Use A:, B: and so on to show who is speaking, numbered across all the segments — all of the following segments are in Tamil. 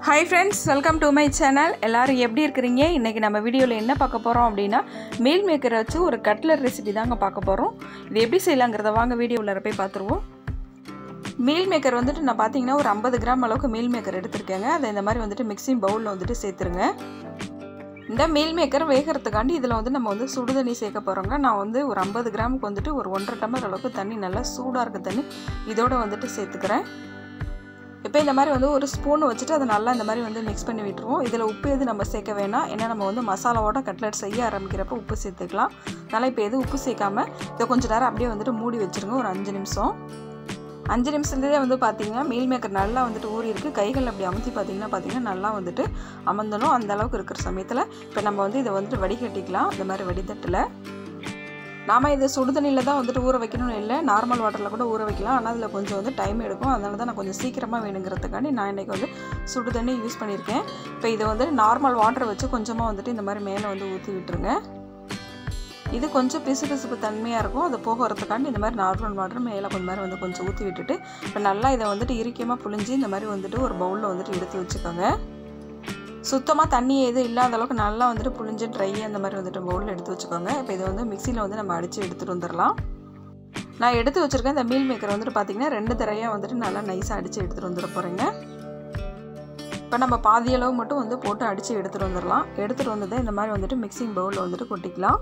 A: hi friends welcome to my channel எல்லாரும் எப்படி இருக்கிறீங்க இன்றைக்கி நம்ம வீடியோவில் என்ன பார்க்க போகிறோம் அப்படின்னா மீல் மேக்கரை வச்சு ஒரு கட்லர் ரெசிபி தாங்க பார்க்க போகிறோம் இது எப்படி செய்யலாங்கிறத வாங்க வீடியோவில் போய் பார்த்துருவோம் மீல் மேக்கர் வந்துட்டு நான் பார்த்தீங்கன்னா ஒரு ஐம்பது கிராம் அளவுக்கு மீல் மேக்கர் எடுத்திருக்கேங்க அதை இந்த மாதிரி வந்துட்டு மிக்சிங் பவுலில் வந்துட்டு சேர்த்துருங்க இந்த மீல் மேக்கர் வேகிறதுக்காண்டி இதில் வந்து நம்ம வந்து சுடு தண்ணி சேர்க்க போகிறோங்க நான் வந்து ஒரு ஐம்பது கிராமுக்கு வந்துட்டு ஒரு ஒன்றரை டம்ளர் அளவுக்கு தண்ணி நல்லா சூடாக இருக்க தண்ணி இதோட வந்துட்டு சேர்த்துக்கிறேன் இப்போ இந்த மாதிரி வந்து ஒரு ஸ்பூன் வச்சுட்டு அதை நல்லா இந்த மாதிரி வந்து மிக்ஸ் பண்ணி விட்டுருவோம் இதில் உப்பு எது நம்ம சேர்க்க வேணாம் ஏன்னா நம்ம வந்து மசாலாவோட கட்லெட் செய்ய ஆரம்பிக்கிறப்ப உப்பு சேர்த்துக்கலாம் அதனால் இப்போ எதுவும் உப்பு சேர்க்காமல் இதை கொஞ்சம் நேரம் அப்படியே வந்துட்டு மூடி வச்சுருங்க ஒரு அஞ்சு நிமிஷம் அஞ்சு நிமிஷத்துலேயே வந்து பார்த்தீங்கன்னா மீல் மேக்கர் நல்லா வந்துட்டு ஊறி இருக்குது கைகள் அப்படி அமுத்தி பார்த்தீங்கன்னா பார்த்தீங்கன்னா நல்லா வந்துட்டு அமர்ந்தணும் அந்த அளவுக்கு இருக்கிற சமயத்தில் இப்போ நம்ம வந்து இதை வந்துட்டு வடிகட்டிக்கலாம் இந்த மாதிரி வடிதட்டில் நாம் இது சுடு தண்ணியில் தான் வந்துட்டு ஊற வைக்கணும்னு இல்லை நார்மல் வாட்டரில் கூட ஊற வைக்கலாம் ஆனால் அதில் கொஞ்சம் வந்து டைம் எடுக்கும் அதனால தான் நான் கொஞ்சம் சீக்கிரமாக வேணுங்கிறதுக்காண்டி நான் இன்றைக்கி வந்து சுடு தண்ணி யூஸ் பண்ணியிருக்கேன் இப்போ இதை வந்து நார்மல் வாட்டரை வச்சு கொஞ்சமாக வந்துட்டு இந்த மாதிரி மேலே வந்து ஊற்றி விட்டுருங்க இது கொஞ்சம் பிசு பிசுப்பு தன்மையாக இருக்கும் அது போக வரதுக்காண்டி இந்த மாதிரி நார்மல் வாட்டர் மேலே கொஞ்சம் மாதிரி வந்து கொஞ்சம் ஊற்றி விட்டுட்டு இப்போ நல்லா இதை வந்துட்டு இறுக்கியமாக புழிஞ்சு இந்த மாதிரி வந்துட்டு ஒரு பவுலில் வந்துட்டு எடுத்து வச்சுக்கோங்க சுத்தமாக தண்ணி எதுவும் இல்லாத அளவுக்கு நல்லா வந்துட்டு புழிஞ்சு ட்ரை அந்த மாதிரி வந்துட்டு பவுலில் எடுத்து வச்சுக்கோங்க இப்போ இதை வந்து மிக்சியில் வந்து நம்ம அடித்து எடுத்துகிட்டு வந்துடலாம் நான் எடுத்து வச்சுருக்கேன் இந்த மீல் மேக்கர் வந்துட்டு பார்த்திங்கன்னா ரெண்டு தரையாக வந்துட்டு நல்லா நைஸாக அடித்து எடுத்துகிட்டு வந்துட போகிறேங்க இப்போ நம்ம பாதி அளவு மட்டும் வந்து போட்டு அடித்து எடுத்துகிட்டு வந்துடலாம் எடுத்துகிட்டு வந்ததை இந்த மாதிரி வந்துட்டு மிக்சிங் பவுலில் வந்துட்டு கொட்டிக்கலாம்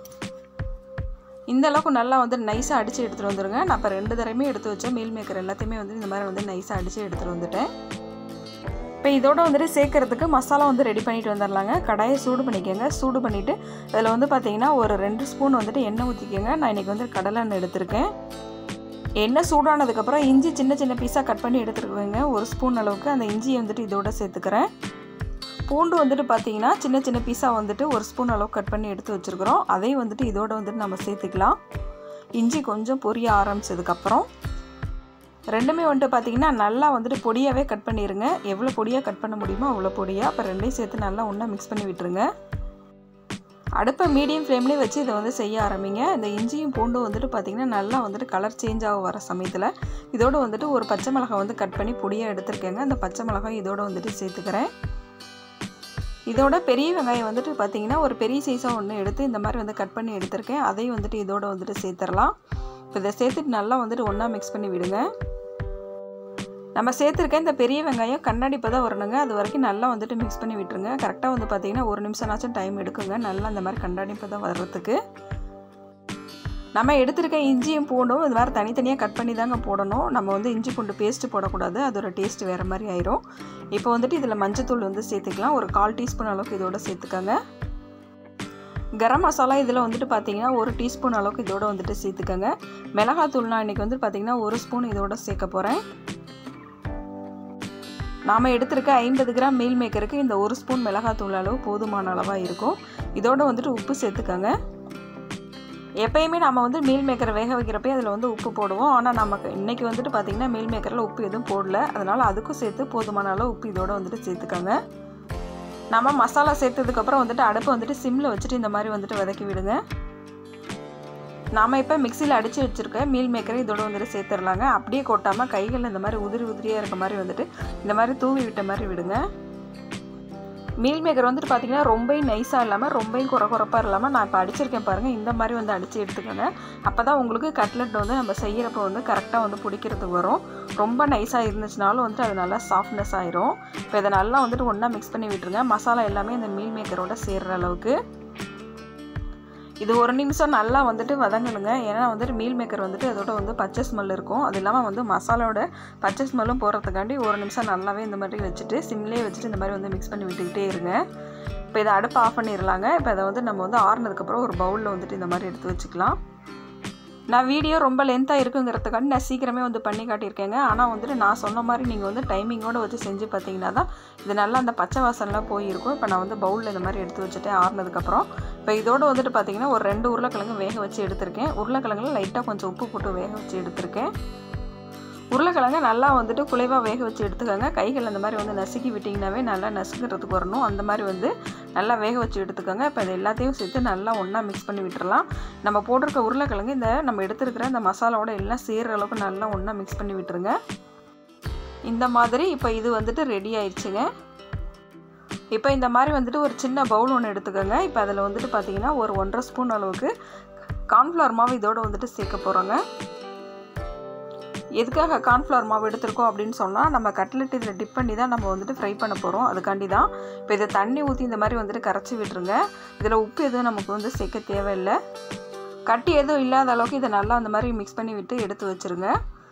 A: இந்த அளவுக்கு நல்லா வந்து நைஸாக அடித்து எடுத்துகிட்டு வந்துடுங்க நான் இப்போ ரெண்டு தரையுமே எடுத்து வச்சேன் மீல் மேக்கர் எல்லாத்தையுமே வந்து இந்த மாதிரி வந்து நைஸாக அடித்து எடுத்துகிட்டு வந்துட்டேன் இப்போ இதோட வந்துட்டு சேர்க்கறதுக்கு மசாலா வந்து ரெடி பண்ணிட்டு வந்துடலாங்க கடாயை சூடு பண்ணிக்கோங்க சூடு பண்ணிவிட்டு அதில் வந்து பார்த்தீங்கன்னா ஒரு ரெண்டு ஸ்பூன் வந்துட்டு எண்ணெய் ஊற்றிக்கோங்க நான் இன்றைக்கி வந்து கடலை எண்ணெய் எடுத்திருக்கேன் எண்ணெய் சூடானதுக்கப்புறம் இஞ்சி சின்ன சின்ன பீஸாக கட் பண்ணி எடுத்துருக்குவேங்க ஒரு ஸ்பூன் அளவுக்கு அந்த இஞ்சியை வந்துட்டு இதோட சேர்த்துக்கிறேன் பூண்டு வந்துட்டு பார்த்தீங்கன்னா சின்ன சின்ன பீஸாக வந்துட்டு ஒரு ஸ்பூன் அளவுக்கு கட் பண்ணி எடுத்து வச்சுருக்குறோம் அதையும் வந்துட்டு இதோட வந்துட்டு நம்ம சேர்த்துக்கலாம் இஞ்சி கொஞ்சம் பொரிய ஆரம்பித்ததுக்கப்புறம் ரெண்டுமே வந்துட்டு பார்த்தீங்கன்னா நல்லா வந்துட்டு பொடியாகவே கட் பண்ணிடுங்க எவ்வளோ பொடியாக கட் பண்ண முடியுமோ அவ்வளோ பொடியாக அப்போ ரெண்டையும் சேர்த்து நல்லா ஒன்றா மிக்ஸ் பண்ணி விட்டுருங்க அடுப்பை மீடியம் ஃப்ளேம்லேயே வச்சு இதை வந்து செய்ய ஆரம்பிங்க இந்த இஞ்சியும் பூண்டும் வந்துட்டு பார்த்திங்கன்னா நல்லா வந்துட்டு கலர் சேஞ்ச் ஆக வர சமயத்தில் இதோடு வந்துட்டு ஒரு பச்சை மிளகாய் வந்து கட் பண்ணி பொடியாக எடுத்துருக்கேங்க அந்த பச்சை மிளகாய் இதோட வந்துட்டு சேர்த்துக்கிறேன் இதோட பெரிய வெங்காயம் வந்துட்டு பார்த்திங்கன்னா ஒரு பெரிய சைஸாக ஒன்று எடுத்து இந்த மாதிரி வந்து கட் பண்ணி எடுத்திருக்கேன் அதையும் வந்துட்டு இதோட வந்துட்டு சேர்த்துடலாம் இப்போ இதை சேர்த்துட்டு நல்லா வந்துட்டு ஒன்றா மிக்ஸ் பண்ணி விடுங்க நம்ம சேர்த்துருக்க இந்த பெரிய வெங்காயம் கண்ணாடி இப்போ தான் வரணுங்க அது வரைக்கும் நல்லா வந்துட்டு மிக்ஸ் பண்ணி விட்டுருங்க கரெக்டாக வந்து பார்த்திங்கன்னா ஒரு நிமிஷம்னாச்சும் டைம் எடுக்குங்க நல்லா அந்த மாதிரி கண்ணாடி இப்போ தான் வர்றதுக்கு நம்ம எடுத்திருக்க இஞ்சியும் பூண்டும் இது மாதிரி தனித்தனியாக கட் பண்ணி தாங்க போடணும் நம்ம வந்து இஞ்சி பூண்டு பேஸ்ட்டு போடக்கூடாது அதோட டேஸ்ட் வேறு மாதிரி ஆயிரும் இப்போ வந்துட்டு இதில் மஞ்சத்தூள் வந்து சேர்த்துக்கலாம் ஒரு கால் டீஸ்பூன் அளவுக்கு இதோட சேர்த்துக்கோங்க கரம் மசாலா இதில் வந்துட்டு பார்த்தீங்கன்னா ஒரு டீஸ்பூன் அளவுக்கு இதோட வந்துட்டு சேர்த்துக்கோங்க மிளகாத்தூள் நான் இன்றைக்கி வந்து பார்த்திங்கன்னா ஒரு ஸ்பூன் இதோட சேர்க்க போகிறேன் நாம் எடுத்திருக்க ஐம்பது கிராம் மீல் மேக்கருக்கு இந்த ஒரு ஸ்பூன் மிளகாத்தூள் அளவு போதுமான அளவாக இருக்கும் இதோட வந்துட்டு உப்பு சேர்த்துக்கோங்க எப்பயுமே நம்ம வந்து மீல் மேக்கரை வேக வைக்கிறப்ப அதில் வந்து உப்பு போடுவோம் ஆனால் நமக்கு இன்றைக்கி வந்துட்டு பார்த்திங்கன்னா மீல் மேக்கரில் உப்பு எதுவும் போடல அதனால் அதுக்கும் சேர்த்து போதுமான அளவு உப்பு இதோட வந்துட்டு சேர்த்துக்கோங்க நம்ம மசாலா சேர்த்ததுக்கப்புறம் வந்துட்டு அடுப்பை வந்துட்டு சிம்மில் வச்சுட்டு இந்த மாதிரி வந்துட்டு வதக்கி விடுங்க நாம் இப்போ மிக்சியில் அடித்து வச்சுருக்க மீல் மேக்கரை இதோட வந்துட்டு சேர்த்துடலாங்க அப்படியே கொட்டாமல் கைகளில் இந்த மாதிரி உதிரி உதிரியாக இருக்க மாதிரி வந்துட்டு இந்த மாதிரி தூவி விட்ட மாதிரி விடுங்க மீல் மேக்கர் வந்துட்டு பார்த்திங்கன்னா ரொம்பவும் நைஸாக இல்லாமல் ரொம்பவும் குறை குறப்பாக இல்லாமல் நான் இப்போ அடிச்சிருக்கேன் பாருங்கள் இந்த மாதிரி வந்து அடித்து எடுத்துக்கோங்க அப்போ தான் உங்களுக்கு கட்லெட் வந்து நம்ம செய்கிறப்ப வந்து கரெக்டாக வந்து பிடிக்கிறதுக்கு வரும் ரொம்ப நைஸாக இருந்துச்சுனாலும் வந்துட்டு அது நல்லா சாஃப்ட்னஸ் ஆயிரும் இப்போ இதை நல்லா வந்துட்டு ஒன்றா மிக்ஸ் பண்ணி விட்டுருங்க மசாலா எல்லாமே இந்த மீல் மேக்கரோட சேர்கிற அளவுக்கு இது ஒரு நிமிஷம் நல்லா வந்துட்டு வதங்கணுங்க ஏன்னா வந்துட்டு மீல் மேக்கர் வந்துட்டு அதோட வந்து பச்சை ஸ்மெல் இருக்கும் அது இல்லாமல் வந்து மசாலாவோட பச்சை ஸ்மெல்லும் போகிறதுக்காண்டி ஒரு நிமிஷம் நல்லாவே இந்த மாதிரி வச்சுட்டு சிம்லேயே வச்சுட்டு இந்த மாதிரி வந்து மிக்ஸ் பண்ணி விட்டுக்கிட்டே இருங்க இப்போ இதை அடுப்பு ஆஃப் பண்ணிடலாங்க இப்போ அதை வந்து நம்ம வந்து ஆறுனதுக்கப்புறம் ஒரு பவுலில் வந்துட்டு இந்த மாதிரி எடுத்து வச்சுக்கலாம் நான் வீடியோ ரொம்ப லென்த்தாக இருக்குங்கிறதுக்காண்டி நான் சீக்கிரமே வந்து பண்ணி காட்டியிருக்கேங்க ஆனால் வந்துட்டு நான் சொன்ன மாதிரி நீங்கள் வந்து டைமிங்கோடு வச்சு செஞ்சு பார்த்தீங்கன்னா தான் இது நல்லா அந்த பச்சை வாசனெலாம் போயிருக்கும் இப்போ நான் வந்து பவுலில் இந்த மாதிரி எடுத்து வச்சுட்டேன் ஆறுனதுக்கப்புறம் இப்போ இதோடு வந்துட்டு பார்த்தீங்கன்னா ஒரு ரெண்டு உருளைக்கிழங்கு வேக வச்சு எடுத்திருக்கேன் உருளைக்கிழங்குல லைட்டாக கொஞ்சம் உப்பு போட்டு வேக வச்சு எடுத்திருக்கேன் உருளைக்கிழங்க நல்லா வந்துட்டு குலைவாக வேக வச்சு எடுத்துக்கோங்க கைகள் அந்த மாதிரி வந்து நசுக்கி விட்டிங்கனாவே நல்லா நசுக்கிறதுக்கு வரணும் அந்த மாதிரி வந்து நல்லா வேக வச்சு எடுத்துக்கோங்க இப்போ இது எல்லாத்தையும் சேர்த்து நல்லா ஒன்றா மிக்ஸ் பண்ணி விட்டுறலாம் நம்ம போட்டிருக்க உருளைக்கிழங்கு இந்த நம்ம எடுத்துருக்கிற இந்த மசாலாவோட எல்லாம் சேர்கிற அளவுக்கு நல்லா ஒன்றா மிக்ஸ் பண்ணி விட்டுருங்க இந்த மாதிரி இப்போ இது வந்துட்டு ரெடி ஆயிடுச்சுங்க இப்போ இந்த மாதிரி வந்துட்டு ஒரு சின்ன பவுல் ஒன்று எடுத்துக்கோங்க இப்போ அதில் வந்துட்டு பார்த்தீங்கன்னா ஒரு ஒன்றரை ஸ்பூன் அளவுக்கு கார்ன்ஃப்ளவர் மாவு இதோட வந்துட்டு சேர்க்க போகிறோங்க எதுக்காக கார்ன்ஃப்ளவர் மாவு எடுத்திருக்கோம் அப்படின்னு சொன்னால் நம்ம கட்லெட் இதில் டிப் பண்ணி தான் நம்ம வந்துட்டு ஃப்ரை பண்ண போகிறோம் அதுக்காண்டி தான் இப்போ இதை தண்ணி ஊற்றி இந்த மாதிரி வந்துட்டு கரைச்சி விட்டுருங்க இதில் உப்பு எதுவும் நமக்கு வந்து சேர்க்க தேவையில்லை கட்டி எதுவும் இல்லாத அளவுக்கு இதை நல்லா அந்த மாதிரி மிக்ஸ் பண்ணி விட்டு எடுத்து வச்சுருங்க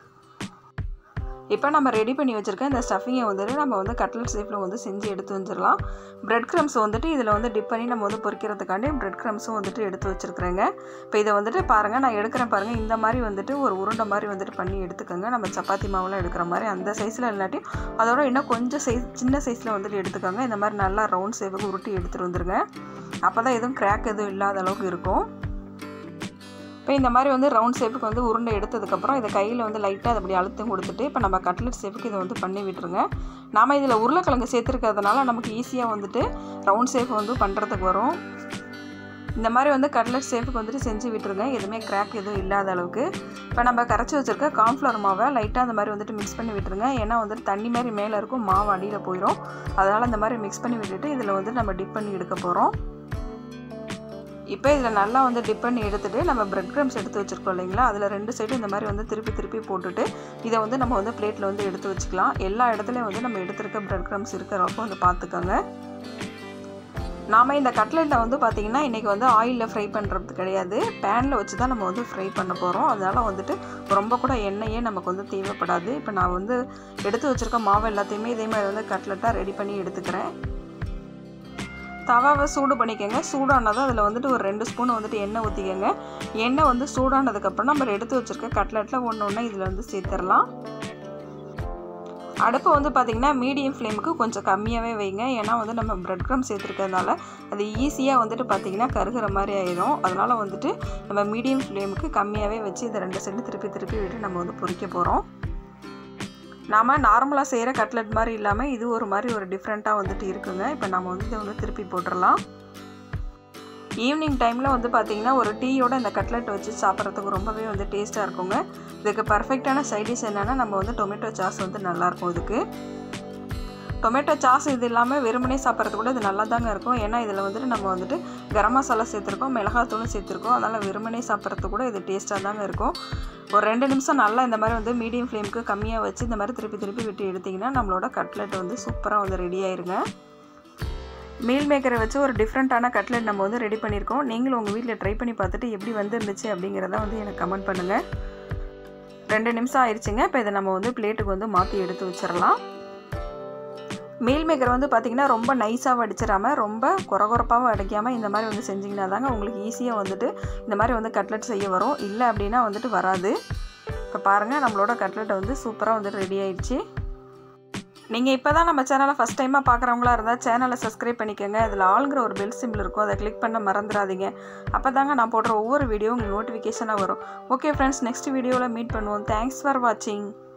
A: இப்போ நம்ம ரெடி பண்ணி வச்சுருக்க இந்த ஸ்டஃபிங்கை வந்துட்டு நம்ம வந்து கட்லட் ஷேப்பில் வந்து செஞ்சு எடுத்து வச்சிடலாம் பிரெட் க்ரம்ஸ் வந்துட்டு இதில் வந்து டிப் பண்ணி நம்ம வந்து பொரிக்கிறதுக்காண்டி பிரெட் க்ரம்ஸும் வந்துட்டு எடுத்து வச்சுருக்குறேங்க இப்போ இதை வந்துட்டு பாருங்கள் நான் எடுக்கிறேன் பாருங்கள் இந்த மாதிரி வந்துட்டு ஒரு உருண்டை மாதிரி வந்துட்டு பண்ணி எடுத்துக்கோங்க நம்ம சப்பாத்தி மாவுலாம் எடுக்கிற மாதிரி அந்த சைஸில் இல்லாட்டி அதோட இன்னும் கொஞ்சம் சைஸ் சின்ன சைஸில் வந்துட்டு எடுத்துக்கோங்க இந்த மாதிரி நல்லா ரவுண்ட் ஷேப்புக்கு உருட்டி எடுத்துகிட்டு வந்துருங்க அப்போ தான் எதுவும் கிராக் எதுவும் இல்லாத அளவுக்கு இருக்கும் இப்போ இந்த மாதிரி வந்து ரவுண்ட் ஷேப்புக்கு வந்து உருண்டை எடுத்ததுக்கப்புறம் இதை கையில் வந்து லைட்டாக அதை அப்படி அழுத்தம் கொடுத்துட்டு இப்போ நம்ம கட்லெட் ஷேப்புக்கு இதை வந்து பண்ணி விட்டுருங்க நாம் இதில் உருளைக்கிழங்கு சேர்த்துருக்கிறதுனால நமக்கு ஈஸியாக வந்துட்டு ரவுண்ட் ஷேப் வந்து பண்ணுறதுக்கு வரும் இந்த மாதிரி வந்து கட்லெட் ஷேப்புக்கு வந்துட்டு செஞ்சு விட்டுருங்க எதுவுமே கிராக் எதுவும் இல்லாத அளவுக்கு இப்போ நம்ம கரைச்சி வச்சுருக்க கார்ன்ஃப்ளவர் மாவை லைட்டாக அந்த மாதிரி வந்துட்டு மிக்ஸ் பண்ணி விட்டுருங்க ஏன்னா வந்துட்டு தண்ணி மாதிரி மேலே இருக்கும் மாவு அடியில் போயிடும் அதனால் இந்த மாதிரி மிக்ஸ் பண்ணி விட்டுட்டு இதில் வந்து நம்ம டிப் பண்ணி எடுக்க போகிறோம் இப்போ இதில் நல்லா வந்து டிப் பண்ணி எடுத்துகிட்டு நம்ம பிரெட் க்ரம்ஸ் எடுத்து வச்சுருக்கோம் இல்லைங்களா அதில் ரெண்டு சைடும் இந்த மாதிரி வந்து திருப்பி திருப்பி போட்டுட்டு இதை வந்து நம்ம வந்து பிளேட்டில் வந்து எடுத்து வச்சுக்கலாம் எல்லா இடத்துலையும் வந்து நம்ம எடுத்துருக்க பிரெட் க்ரம்ஸ் இருக்கிறப்போ வந்து பார்த்துக்கோங்க நாம் இந்த கட்லெட்டில் வந்து பார்த்திங்கன்னா இன்றைக்கி வந்து ஆயிலில் ஃப்ரை பண்ணுறது கிடையாது பேனில் வச்சு தான் நம்ம வந்து ஃப்ரை பண்ண போகிறோம் அதனால் வந்துட்டு ரொம்ப கூட எண்ணெயே நமக்கு வந்து தேவைப்படாது இப்போ நான் வந்து எடுத்து வச்சுருக்க மாவு எல்லாத்தையுமே இதே மாதிரி வந்து கட்லெட்டாக ரெடி பண்ணி எடுத்துக்கிறேன் தவாவை சூடு பண்ணிக்கோங்க சூடானதும் அதில் வந்துட்டு ஒரு ரெண்டு ஸ்பூன் வந்துட்டு எண்ணெய் ஊற்றிக்கோங்க எண்ணெய் வந்து சூடானதுக்கப்புறம் நம்ம எடுத்து வச்சுருக்க கட்லெட்டில் ஒன்று ஒன்று இதில் வந்து சேர்த்துடலாம் அடுப்பு வந்து பார்த்திங்கன்னா மீடியம் ஃப்ளேமுக்கு கொஞ்சம் கம்மியாகவே வைங்க ஏன்னா வந்து நம்ம ப்ரெட் க்ரம் சேர்த்துருக்கிறதுனால அது ஈஸியாக வந்துட்டு பார்த்திங்கன்னா கருகிற மாதிரி ஆயிடும் அதனால் வந்துட்டு நம்ம மீடியம் ஃப்ளேமுக்கு கம்மியாகவே வச்சு இதை ரெண்டு செண்டு திருப்பி திருப்பி விட்டு நம்ம வந்து பொரிக்க போகிறோம் நாம் நார்மலாக செய்கிற கட்லெட் மாதிரி இல்லாமல் இது ஒரு மாதிரி ஒரு டிஃப்ரெண்ட்டாக வந்துட்டு இருக்குங்க இப்போ நம்ம வந்து இதை வந்து திருப்பி போட்டுடலாம் ஈவினிங் டைமில் வந்து பார்த்திங்கன்னா ஒரு டீயோட இந்த கட்லெட் வச்சு சாப்பிட்றதுக்கு ரொம்பவே வந்து டேஸ்ட்டாக இருக்குங்க இதுக்கு பர்ஃபெக்டான சைடிஷ் என்னென்னா நம்ம வந்து டொமேட்டோ சாஸ் வந்து நல்லாயிருக்கும் இதுக்கு டொமேட்டோ சாஸ் இது இல்லாமல் வெறுமனே சாப்பிட்றது கூட இது நல்லா தாங்க இருக்கும் ஏன்னா இதில் வந்துட்டு நம்ம வந்துட்டு கரம் மசாலா சேர்த்துருக்கோம் மிளகாத்தூளும் சேர்த்துருக்கோம் அதனால் வெறுமனே சாப்பிட்றது கூட இது டேஸ்ட்டாக தாங்க இருக்கும் ஒரு ரெண்டு நிமிஷம் நல்லா இந்த மாதிரி வந்து மீடியம் ஃப்ளேமுக்கு கம்மியாக வச்சு இந்த மாதிரி திருப்பி திருப்பி விட்டு எடுத்திங்கன்னா நம்மளோட கட்லெட் வந்து சூப்பராக வந்து ரெடி ஆயிருங்க மீல் மேக்கரை வச்சு ஒரு டிஃப்ரெண்ட்டான கட்லெட் நம்ம வந்து ரெடி பண்ணியிருக்கோம் நீங்களும் உங்கள் வீட்டில் ட்ரை பண்ணி பார்த்துட்டு எப்படி வந்துருந்துச்சு அப்படிங்கிறத வந்து எனக்கு கமெண்ட் பண்ணுங்கள் ரெண்டு நிமிஷம் ஆயிடுச்சுங்க இப்போ இதை நம்ம வந்து பிளேட்டுக்கு வந்து மாற்றி எடுத்து வச்சிடலாம் மீல் மேக்கர் வந்து பார்த்திங்கன்னா ரொம்ப நைஸாக அடிச்சிடாமல் ரொம்ப குறகுறப்பாகவும் அடிக்காமல் இந்த மாதிரி வந்து செஞ்சிங்கன்னா தாங்க உங்களுக்கு ஈஸியாக வந்துட்டு இந்த மாதிரி வந்து கட்லெட் செய்ய வரும் இல்லை அப்படின்னா வந்துட்டு வராது இப்போ பாருங்கள் நம்மளோட கட்லெட்டை வந்து சூப்பராக வந்துட்டு ரெடி ஆயிடுச்சு நீங்கள் இப்போ தான் நம்ம சேனலை ஃபஸ்ட் டைமாக பார்க்குறவங்களா இருந்தால் சேனலை சப்ஸ்கிரைப் பண்ணிக்கோங்க அதில் ஆளுங்கிற ஒரு பெல் சிம்பிள் இருக்கும் அதை கிளிக் பண்ண மறந்துடாதீங்க அப்போ தாங்க நான் போடுற ஒவ்வொரு வீடியோ உங்களுக்கு நோட்டிஃபிகேஷனாக வரும் ஓகே ஃப்ரெண்ட்ஸ் நெக்ஸ்ட் வீடியோவில் மீட் பண்ணுவோம் தேங்க்ஸ் ஃபார் வாட்சிங்